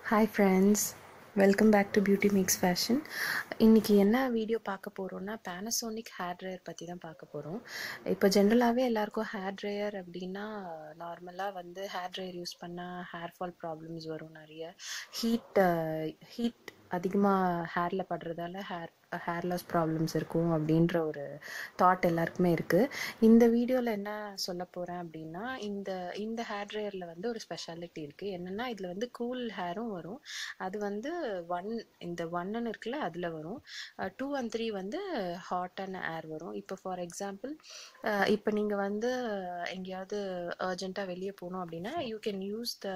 hi friends welcome back to beauty mix fashion இன்றைக்கி என்ன video பார்க்க போகிறோம்னா பேனசோனிக் ஹேர் ட்ரையர் பற்றி தான் பார்க்க போகிறோம் இப்போ ஜென்ரலாகவே எல்லாருக்கும் ஹேர் ட்ரையர் அப்படின்னா நார்மலாக வந்து ஹேர் ட்ரையர் யூஸ் பண்ணால் ஹேர் ஃபால் ப்ராப்ளம்ஸ் வரும் நிறைய ஹீட் ஹீட் அதிகமாக ஹேரில் படுறதால ஹேர் ஹேர் லாஸ் ப்ராப்ளம்ஸ் இருக்கும் அப்படின்ற ஒரு தாட் எல்லாருக்குமே இருக்குது இந்த வீடியோவில் என்ன சொல்ல போகிறேன் அப்படின்னா இந்த இந்த ஹேர் ட்ரையரில் வந்து ஒரு ஸ்பெஷாலிட்டி இருக்குது என்னென்னா இதில் வந்து கூல் ஹேரும் வரும் அது வந்து ஒன் இந்த ஒன்னு இருக்குல்ல அதில் வரும் டூ அண்ட் த்ரீ வந்து ஹாட்டான ஏர் வரும் இப்போ ஃபார் எக்ஸாம்பிள் இப்போ நீங்கள் வந்து எங்கேயாவது அர்ஜெண்ட்டாக வெளியே போகணும் அப்படின்னா you can use the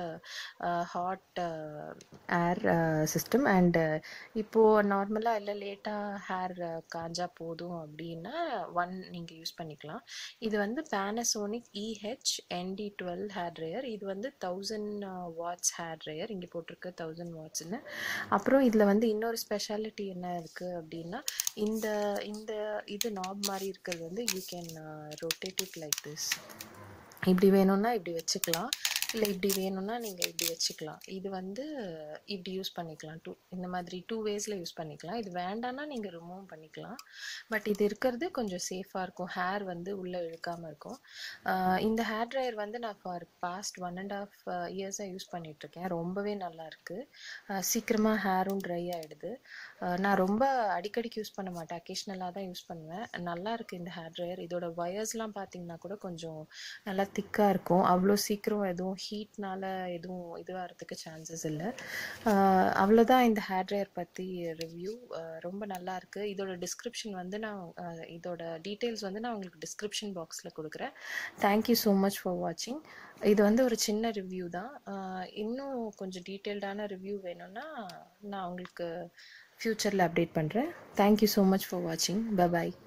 hot air system and இப்போது நார்மலாக இல்லை லேட்டாக ஹேர் காஞ்சா போதும் அப்படின்னா ஒன் நீங்கள் யூஸ் பண்ணிக்கலாம் இது வந்து Panasonic EH ND twelve hair dryer இது வந்து தௌசண்ட் வாட்ஸ் ஹேர் ட்ரையர் இங்கே போட்டிருக்கு தௌசண்ட் வாட்ஸ்னு அப்புறம் இதில் வந்து இன்னொரு ஸ்பெஷாலிட்டி என்ன இருக்குது அப்படின்னா இந்த இந்த இது நாப் மாதிரி இருக்கிறது வந்து you can rotate it like this இப்படி வேணும்னா இப்படி வச்சுக்கலாம் இல்லை இப்படி வேணும்னா நீங்கள் இப்படி வச்சுக்கலாம் இது வந்து இப்படி யூஸ் பண்ணிக்கலாம் டூ இந்த மாதிரி டூ வேஸில் யூஸ் பண்ணிக்கலாம் இது வேண்டான்னா நீங்கள் ரிமூவ் பண்ணிக்கலாம் பட் இது இருக்கிறது கொஞ்சம் சேஃபாக இருக்கும் ஹேர் வந்து உள்ளே இழுக்காமல் இருக்கும் இந்த ஹேர் ட்ரையர் வந்து நான் for past one and half இயர்ஸாக யூஸ் பண்ணிகிட்ருக்கேன் ரொம்பவே நல்லா இருக்குது சீக்கிரமாக ஹேரும் ட்ரை ஆகிடுது நான் ரொம்ப அடிக்கடிக்கு யூஸ் பண்ண மாட்டேன் அக்கேஷ்னலாக தான் யூஸ் பண்ணுவேன் நல்லா இருக்குது இந்த ஹேர் ட்ரையர் இதோட ஒயர்ஸ்லாம் பார்த்தீங்கன்னா கூட கொஞ்சம் நல்லா திக்காக இருக்கும் அவ்வளோ சீக்கிரம் எதுவும் ஹீட்னால எதுவும் இதுவாகிறதுக்கு சான்சஸ் இல்லை அவ்வளோதான் இந்த ஹேர் ட்ரையர் பற்றி ரிவ்யூ ரொம்ப நல்லா இருக்குது இதோட டிஸ்கிரிப்ஷன் வந்து நான் இதோட டீட்டெயில்ஸ் வந்து நான் உங்களுக்கு டிஸ்கிரிப்ஷன் பாக்ஸில் கொடுக்குறேன் தேங்க்யூ ஸோ மச் ஃபார் வாட்சிங் இது வந்து ஒரு சின்ன ரிவ்யூ தான் இன்னும் கொஞ்சம் டீட்டெயில்டான ரிவ்யூ வேணும்னா நான் உங்களுக்கு ஃப்யூச்சரில் அப்டேட் பண்ணுறேன் தேங்க்யூ ஸோ மச் ஃபார் வாட்சிங் பபாய்